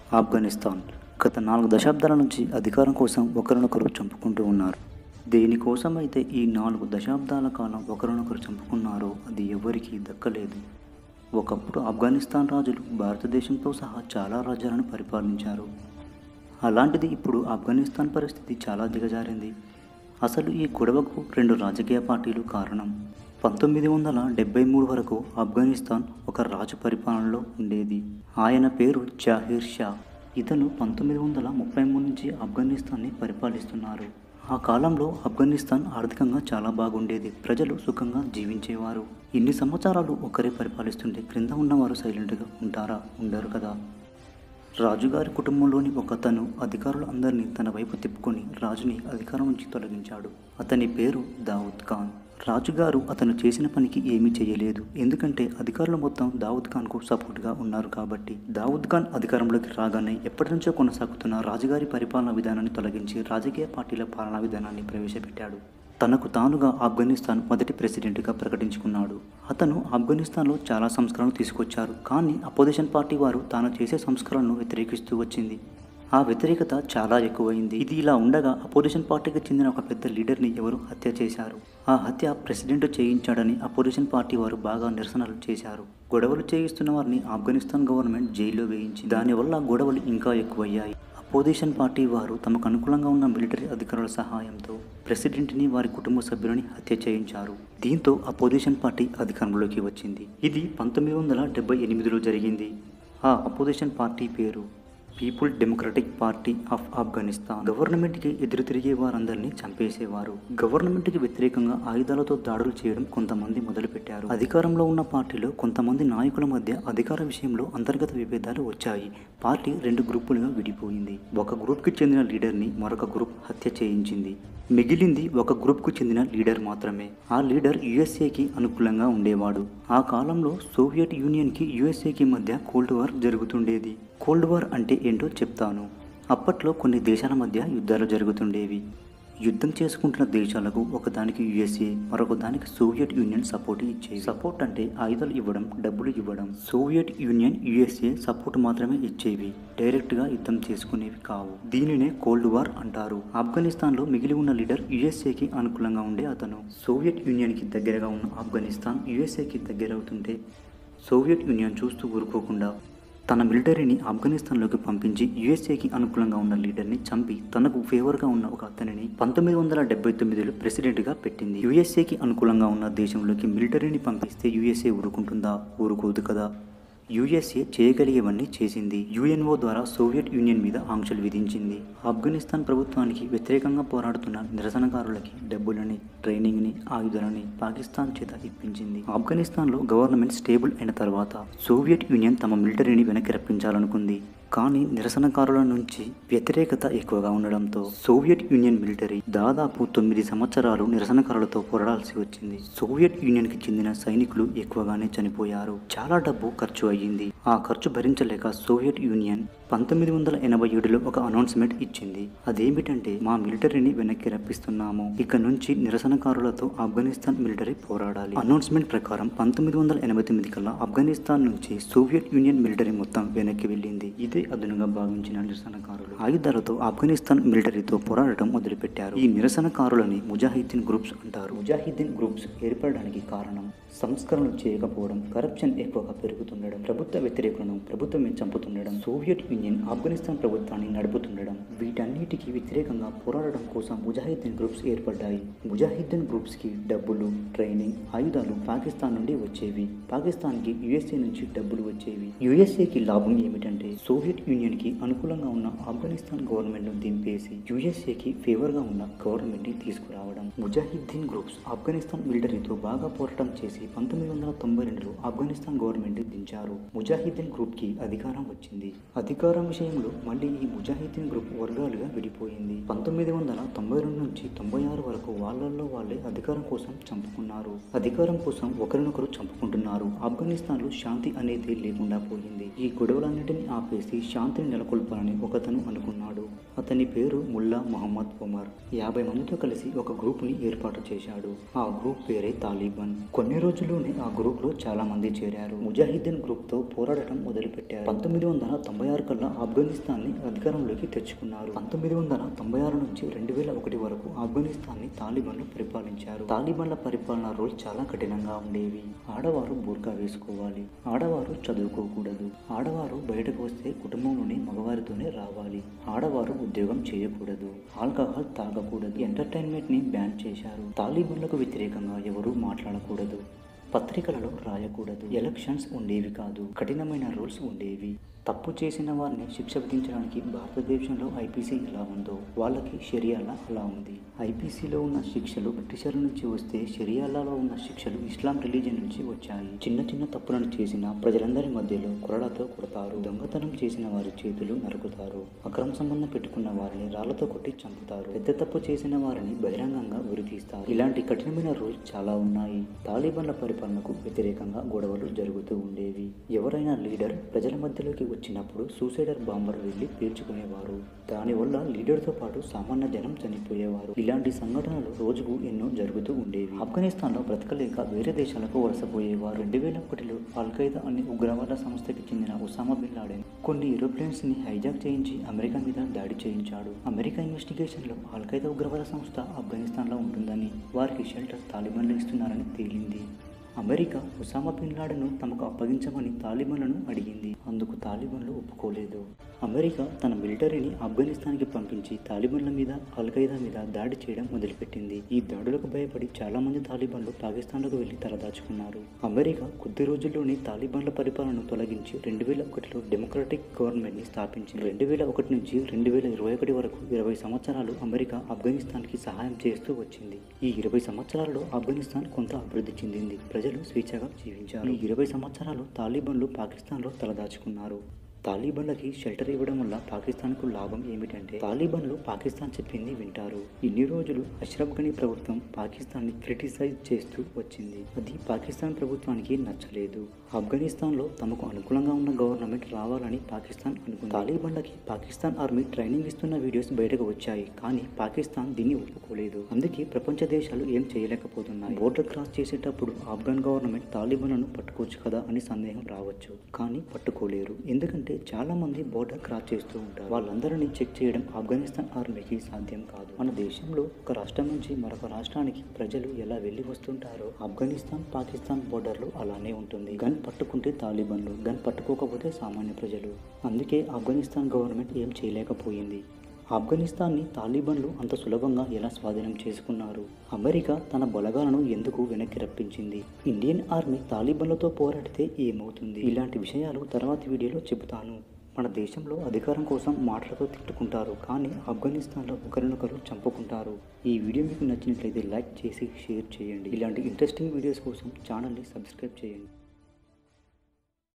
ఆఫ్ఘనిస్తాన్ గత నాలుగు దశాబ్దాల నుంచి అధికారం కోసం ఒకరినొకరు చంపుకుంటూ ఉన్నారు దేనికోసం అయితే ఈ నాలుగు దశాబ్దాల కాలం ఒకరినొకరు చంపుకున్నారో అది ఎవరికీ దక్కలేదు ఒకప్పుడు ఆఫ్ఘనిస్తాన్ రాజులు భారతదేశంతో సహా చాలా రాజ్యాలను పరిపాలించారు అలాంటిది ఇప్పుడు ఆఫ్ఘనిస్తాన్ పరిస్థితి చాలా దిగజారింది అసలు ఈ గొడవకు రెండు రాజకీయ పార్టీలు కారణం పంతొమ్మిది వందల డెబ్బై మూడు వరకు ఆఫ్ఘనిస్తాన్ ఒక రాజు పరిపాలనలో ఉండేది ఆయన పేరు జాహీర్ షా ఇతను పంతొమ్మిది వందల ముప్పై మూడు నుంచి ఆఫ్ఘనిస్తాన్ని పరిపాలిస్తున్నారు ఆ కాలంలో ఆఫ్ఘనిస్తాన్ ఆర్థికంగా చాలా బాగుండేది ప్రజలు సుఖంగా జీవించేవారు ఇన్ని సంవత్సరాలు ఒకరే పరిపాలిస్తుంటే క్రింద ఉన్నవారు సైలెంట్గా ఉంటారా ఉండరు కదా రాజుగారి కుటుంబంలోని ఒకతను అధికారులు అందరినీ తన వైపు తిప్పుకొని రాజుని అధికారం నుంచి తొలగించాడు అతని పేరు దావుద్ ఖాన్ రాజుగారు అతను చేసిన పనికి ఏమీ చేయలేదు ఎందుకంటే అధికారులు మొత్తం దావుద్ ఖాన్కు సపోర్ట్గా ఉన్నారు కాబట్టి దావుద్ ఖాన్ అధికారంలోకి రాగానే ఎప్పటి నుంచో కొనసాగుతున్న రాజుగారి పరిపాలనా విధానాన్ని తొలగించి రాజకీయ పార్టీల పాలనా విధానాన్ని ప్రవేశపెట్టాడు తనకు తానుగా ఆఫ్ఘనిస్తాన్ మొదటి ప్రెసిడెంట్గా ప్రకటించుకున్నాడు అతను ఆఫ్ఘనిస్తాన్లో చాలా సంస్కరణలు తీసుకొచ్చారు కానీ అపోజిషన్ పార్టీ వారు తాను చేసే సంస్కరణను వ్యతిరేకిస్తూ వచ్చింది ఆ వ్యతిరేకత చాలా ఎక్కువైంది ఇది ఇలా ఉండగా అపోజిషన్ పార్టీకి చెందిన ఒక పెద్ద లీడర్ని ఎవరు హత్య చేశారు ఆ హత్య ప్రెసిడెంట్ చేయించాడని అపోజిషన్ పార్టీ వారు బాగా నిరసనలు చేశారు గొడవలు చేయిస్తున్న వారిని ఆఫ్ఘనిస్తాన్ గవర్నమెంట్ జైల్లో వేయించి దానివల్ల గొడవలు ఇంకా ఎక్కువయ్యాయి అపోజిషన్ పార్టీ వారు తమకు అనుకూలంగా ఉన్న మిలిటరీ అధికారుల సహాయంతో ప్రెసిడెంట్ని వారి కుటుంబ సభ్యులని హత్య చేయించారు దీంతో అపోజిషన్ పార్టీ అధికారంలోకి వచ్చింది ఇది పంతొమ్మిది వందల డెబ్బై ఎనిమిదిలో జరిగింది ఆ అపోజిషన్ పార్టీ పేరు people democratic party of Afghanistan గవర్నమెంట్కి ఎదురు తిరిగే వారందరినీ చంపేసేవారు గవర్నమెంట్కి వ్యతిరేకంగా ఆయుధాలతో దాడులు చేయడం కొంతమంది మొదలుపెట్టారు అధికారంలో ఉన్న పార్టీలో కొంతమంది నాయకుల మధ్య అధికార విషయంలో అంతర్గత విభేదాలు వచ్చాయి పార్టీ రెండు గ్రూపులుగా విడిపోయింది ఒక గ్రూప్కి చెందిన లీడర్ని మరొక గ్రూప్ హత్య చేయించింది మిగిలింది ఒక గ్రూప్కు చెందిన లీడర్ మాత్రమే ఆ లీడర్ యుఎస్ఏకి అనుకూలంగా ఉండేవాడు ఆ కాలంలో సోవియట్ యూనియన్కి యుఎస్ఏకి మధ్య కోల్డ్ వార్ జరుగుతుండేది కోల్డ్ వార్ అంటే ఏంటో చెప్తాను అప్పట్లో కొన్ని దేశాల మధ్య యుద్ధాలు జరుగుతుండేవి యుద్ధం చేసుకుంటున్న దేశాలకు ఒకదానికి యుఎస్ఏ మరొక దానికి సోవియట్ యూనియన్ సపోర్ట్ ఇచ్చేది సపోర్ట్ అంటే ఆయుధాలు ఇవ్వడం డబ్బులు ఇవ్వడం సోవియట్ యూనియన్ యుఎస్ఏ సపోర్ట్ మాత్రమే ఇచ్చేవి డైరెక్ట్గా యుద్ధం చేసుకునేవి కావు దీనినే కోల్డ్ వార్ అంటారు ఆఫ్ఘనిస్తాన్లో మిగిలి ఉన్న లీడర్ యుఎస్ఏకి అనుకూలంగా ఉండే అతను సోవియట్ యూనియన్కి దగ్గరగా ఉన్న ఆఫ్ఘనిస్తాన్ యుఎస్ఏకి దగ్గరవుతుంటే సోవియట్ యూనియన్ చూస్తూ ఊరుకోకుండా తన మిలిటరీని ఆఫ్ఘనిస్తాన్లోకి పంపించి యుఎస్ఏకి అనుకూలంగా ఉన్న లీడర్ని చంపి తనకు ఫేవర్గా ఉన్న ఒక అతనిని పంతొమ్మిది వందల డెబ్బై తొమ్మిదిలో ప్రెసిడెంట్గా పెట్టింది యుఎస్ఏకి అనుకూలంగా ఉన్న దేశంలోకి మిలిటరీని పంపిస్తే యుఎస్ఏ ఊరుకుంటుందా ఊరుకోదు కదా యుఎస్ఏ చేయగలిగేవన్నీ చేసింది యుఎన్ఓ ద్వారా సోవియట్ యూనియన్ మీద ఆంక్షలు విధించింది ఆఫ్ఘనిస్తాన్ ప్రభుత్వానికి వ్యతిరేకంగా పోరాడుతున్న నిరసనకారులకి డబ్బులని ట్రైనింగ్ని ఆయుధాలని పాకిస్తాన్ చేత ఇప్పించింది ఆఫ్ఘనిస్తాన్లో గవర్నమెంట్ స్టేబుల్ అయిన తర్వాత సోవియట్ యూనియన్ తమ మిలిటరీని వెనక్కి రప్పించాలనుకుంది కానీ నిరసనకారుల నుంచి వ్యతిరేకత ఎక్కువగా ఉండడంతో సోవియట్ యూనియన్ మిలిటరీ దాదాపు తొమ్మిది సంవత్సరాలు నిరసనకారులతో పోరాడాల్సి వచ్చింది సోవియట్ యూనియన్కి చెందిన సైనికులు ఎక్కువగానే చనిపోయారు చాలా డబ్బు ఖర్చు అయ్యింది ఆ ఖర్చు భరించలేక సోవియట్ యూనియన్ పంతొమ్మిది వందల ఎనభై ఏడులో ఒక అనౌన్స్మెంట్ ఇచ్చింది అదేమిటంటే మా మిలిటరీని వెనక్కి రప్పిస్తున్నాము ఇక నుంచి నిరసనకారులతో ఆఫ్ఘనిస్తాన్ మిలిటరీ పోరాడాలి అనౌన్స్మెంట్ ప్రకారం పంతొమ్మిది వందల ఎనభై తొమ్మిది కల్లా ఆఫ్ఘనిస్తాన్ నుంచి సోవియట్ యూనియన్ మిలిటరీ మొత్తం వెనక్కి వెళ్ళింది ఇదే అదునుగా భావించిన నిరసనకారులు ఆయుధాలతో ఆఫ్ఘనిస్తాన్ మిలిటరీతో పోరాడటం మొదలుపెట్టారు ఈ నిరసనకారులని ముజాహిద్దీన్ గ్రూప్స్ అంటారు ముజాహిద్దీన్ గ్రూప్స్ ఏర్పడడానికి కారణం సంస్కరణలు చేయకపోవడం కరప్షన్ ఎక్కువగా పెరుగుతుండడం ప్రభుత్వ వ్యతిరేకులను ప్రభుత్వమే చంపుతుండడం సోవియట్ యూనియన్ ఆఫ్ఘనిస్తాన్ ప్రభుత్వాన్ని నడుపుతుండడం వీటన్నిటికీ వ్యతిరేకంగా పోరాడడం కోసం ముజాహిద్దీన్ గ్రూప్స్ ఏర్పడ్డాయి ముజాహిద్దీన్ గ్రూప్స్కి డబ్బులు ట్రైనింగ్ ఆయుధాలు పాకిస్తాన్ నుండి వచ్చేవి పాకిస్తాన్కి యుఎస్ఏ నుంచి డబ్బులు వచ్చేవి యుఎస్ఏకి లాభం ఏమిటంటే సోవియట్ యూనియన్కి అనుకూలంగా ఉన్న ఆఫ్ఘనిస్తాన్ గవర్నమెంట్ను దింపేసి యుఎస్ఏకి ఫేవర్గా ఉన్న గవర్నమెంట్ని తీసుకురావడం ముజాహిద్దీన్ గ్రూప్స్ ఆఫ్ఘనిస్తాన్ మిలిటరీతో బాగా పోరాటం చేసి పంతొమ్మిది వందల తొంభై రెండులో ఆఫ్ఘనిస్తాన్ గవర్నమెంట్ దించారు ముజాహిద్దీన్ గ్రూప్కి అధికారం వచ్చింది అధికారం విషయంలో మళ్ళీ ఈ ముజాహిద్దీన్ గ్రూప్ వర్గాలుగా విడిపోయింది పంతొమ్మిది వందల తొంభై రెండు నుంచి తొంభై ఆరు వరకు వాళ్ళల్లో వాళ్ళే అధికారం కోసం చంపుకున్నారు అధికారం కోసం ఒకరినొకరు చంపుకుంటున్నారు ఆఫ్ఘనిస్తాన్లో శాంతి అనేది లేకుండా పోయింది ఈ గొడవలన్నిటిని ఆపేసి శాంతిని నెలకొల్పాలని ఒకతను అనుకున్నాడు అతని పేరు ముల్లా మహమ్మద్ ఉమర్ యాభై మందితో కలిసి ఒక గ్రూప్ ని ఏర్పాటు చేశాడు ఆ గ్రూప్ పేరే తాలిబాన్ కొన్ని రోజుల్లోనే ఆ గ్రూప్ లో చాలా మంది చేరారు ముజాహిద్దీన్ గ్రూప్ తో పోరాడటం మొదలుపెట్టారు పంతొమ్మిది వందల తొంభై ఆరు కల్లా ఆఫ్ఘనిస్తాన్ ని అధికారంలోకి తెచ్చుకున్నారు పంతొమ్మిది వందల తొంభై ఆరు నుంచి రెండు వేల ఒకటి వరకు ఆఫ్ఘనిస్తాన్ ని తాలిబాన్లు పరిపాలించారు తాలిబాన్ల పరిపాలన రూల్ చాలా కఠినంగా ఉండేవి ఆడవారు బూర్కా వేసుకోవాలి ఆడవారు చదువుకోకూడదు ఆడవారు బయటకు వస్తే కుటుంబంలోని మగవారితోనే రావాలి ఆడవారు ఉద్యోగం చేయకూడదు ఆల్కహాల్ తాగకూడదు ఎంటర్టైన్మెంట్ ని బ్యాన్ చేశారు తాలిబాన్లకు వ్యతిరేకంగా ఎవరూ మాట్లాడకూడదు పత్రికలలో రాయకూడదు ఎలక్షన్స్ ఉండేవి కాదు కఠినమైన రూల్స్ ఉండేవి తప్పు చేసిన వారిని శిక్ష విధించడానికి భారతదేశంలో ఐపీసీ ఎలా ఉందో వాళ్ళకి షరియాలా అలా ఉంది ఐపీసీలో ఉన్న శిక్షలు బ్రిటిషర్ల నుంచి వస్తే షరియాలాలో ఉన్న శిక్షలు ఇస్లాం రిలీజియన్ నుంచి వచ్చాయి చిన్న చిన్న తప్పులను చేసిన ప్రజలందరి మధ్యలో కొరడాతో కొడతారు దొంగతనం చేసిన వారి చేతులు నరుకుతారు అక్రమ సంబంధం పెట్టుకున్న వారిని రాళ్లతో కొట్టి చంపుతారు పెద్ద తప్పు చేసిన వారిని బహిరంగంగా ఉరితీస్తారు ఇలాంటి కఠినమైన రూల్స్ చాలా ఉన్నాయి తాలిబాన్ల పరిపాలనకు వ్యతిరేకంగా గొడవలు జరుగుతూ ఉండేవి ఎవరైనా లీడర్ ప్రజల మధ్యలోకి వచ్చినప్పుడు సూసైడర్ బాంబర్ వెళ్లి పేల్చుకునేవారు దానివల్ల లీడర్తో పాటు సామాన్య జనం చనిపోయేవారు ఇలాంటి సంఘటనలు రోజుకు ఎన్నో జరుగుతూ ఉండేవి ఆఫ్ఘనిస్తాన్లో బ్రతకలేక వేరే దేశాలకు వలసపోయేవారు రెండు వేల ఒకటిలో అల్ఖైదా అనే ఉగ్రవాద సంస్థకి చెందిన ఉసామా బిన్ లాడెన్ కొన్ని ఏరోప్లేన్స్ ని హైజాక్ చేయించి అమెరికా మీద దాడి చేయించాడు అమెరికా ఇన్వెస్టిగేషన్ లో అల్ఖైదా ఉగ్రవాద సంస్థ ఆఫ్ఘనిస్తాన్లో ఉంటుందని వారికి షెల్టర్ తాలిబాన్లు ఇస్తున్నారని తేలింది అమెరికా ఉసామా బిన్ లాడెన్ను తమకు అప్పగించమని తాలిబాన్లను అడిగింది అందుకు తాలిబాన్లు ఒప్పుకోలేదు అమెరికా తన మిలిటరీని ఆఫ్ఘనిస్తాన్కి పంపించి తాలిబాన్ల మీద అల్ఖైదా మీద దాడి చేయడం మొదలుపెట్టింది ఈ దాడులకు భయపడి చాలా మంది తాలిబాన్లు పాకిస్తాన్లకు వెళ్లి తలదాచుకున్నారు అమెరికా కొద్ది రోజుల్లోనే తాలిబాన్ల పరిపాలనను తొలగించి రెండు వేల ఒకటిలో డెమోక్రటిక్ గవర్నమెంట్ ని స్థాపించింది రెండు వేల ఒకటి నుంచి రెండు వేల ఇరవై ఒకటి వరకు ఇరవై సంవత్సరాలు అమెరికా ఆఫ్ఘనిస్తాన్కి సహాయం చేస్తూ వచ్చింది ఈ ఇరవై సంవత్సరాల్లో ఆఫ్ఘనిస్తాన్ కొంత అభివృద్ధి చెందింది ప్రజలు స్వేచ్ఛగా జీవించారు ఈ ఇరవై సంవత్సరాలు తాలిబాన్లు పాకిస్తాన్లో తలదాచుకున్నారు తాలిబాన్లకి షెల్టర్ ఇవ్వడం వల్ల పాకిస్తాన్కు లాభం ఏమిటంటే తాలిబాన్లు పాకిస్తాన్ చెప్పింది వింటారు ఇన్ని రోజులు అష్రఫ్ గనీ ప్రభుత్వం పాకిస్తాన్ని క్రిటిసైజ్ చేస్తూ వచ్చింది అది పాకిస్తాన్ ప్రభుత్వానికి నచ్చలేదు ఆఫ్ఘనిస్తాన్లో తమకు అనుకూలంగా ఉన్న గవర్నమెంట్ రావాలని పాకిస్తాన్ అనుకుంది తాలిబాన్లకి పాకిస్తాన్ ఆర్మీ ట్రైనింగ్ ఇస్తున్న వీడియోస్ బయటకు వచ్చాయి కానీ పాకిస్తాన్ దీన్ని ఒప్పుకోలేదు అందుకే ప్రపంచ దేశాలు ఏం చేయలేకపోతున్నాయి బోర్డర్ క్రాస్ చేసేటప్పుడు ఆఫ్ఘన్ గవర్నమెంట్ తాలిబాన్లను పట్టుకోవచ్చు కదా అని సందేహం రావచ్చు కానీ పట్టుకోలేరు ఎందుకంటే చాలా మంది బోర్డర్ క్రాస్ చేస్తూ ఉంటారు వాళ్ళందరినీ చెక్ చేయడం ఆఫ్ఘనిస్తాన్ ఆర్మీకి సాధ్యం కాదు మన దేశంలో ఒక రాష్ట్రం నుంచి మరొక రాష్ట్రానికి ప్రజలు ఎలా వెళ్ళి వస్తుంటారో ఆఫ్ఘనిస్తాన్ పాకిస్తాన్ బోర్డర్లో అలానే ఉంటుంది గన్ పట్టుకుంటే తాలిబాన్లు గన్ పట్టుకోకపోతే సామాన్య ప్రజలు అందుకే ఆఫ్ఘనిస్తాన్ గవర్నమెంట్ ఏం చేయలేకపోయింది ఆఫ్ఘనిస్తాన్ని తాలిబాన్లు అంత సులభంగా ఎలా స్వాధీనం చేసుకున్నారు అమెరికా తన బలగాలను ఎందుకు వెనక్కి రప్పించింది ఇండియన్ ఆర్మీ తాలిబాన్లతో పోరాడితే ఏమవుతుంది ఇలాంటి విషయాలు తర్వాతి వీడియోలో చెబుతాను మన దేశంలో అధికారం కోసం మాటలతో తిట్టుకుంటారు కానీ ఆఫ్ఘనిస్తాన్లో ఒకరినొకరు చంపుకుంటారు ఈ వీడియో మీకు నచ్చినట్లయితే లైక్ చేసి షేర్ చేయండి ఇలాంటి ఇంట్రెస్టింగ్ వీడియోస్ కోసం ఛానల్ని సబ్స్క్రైబ్ చేయండి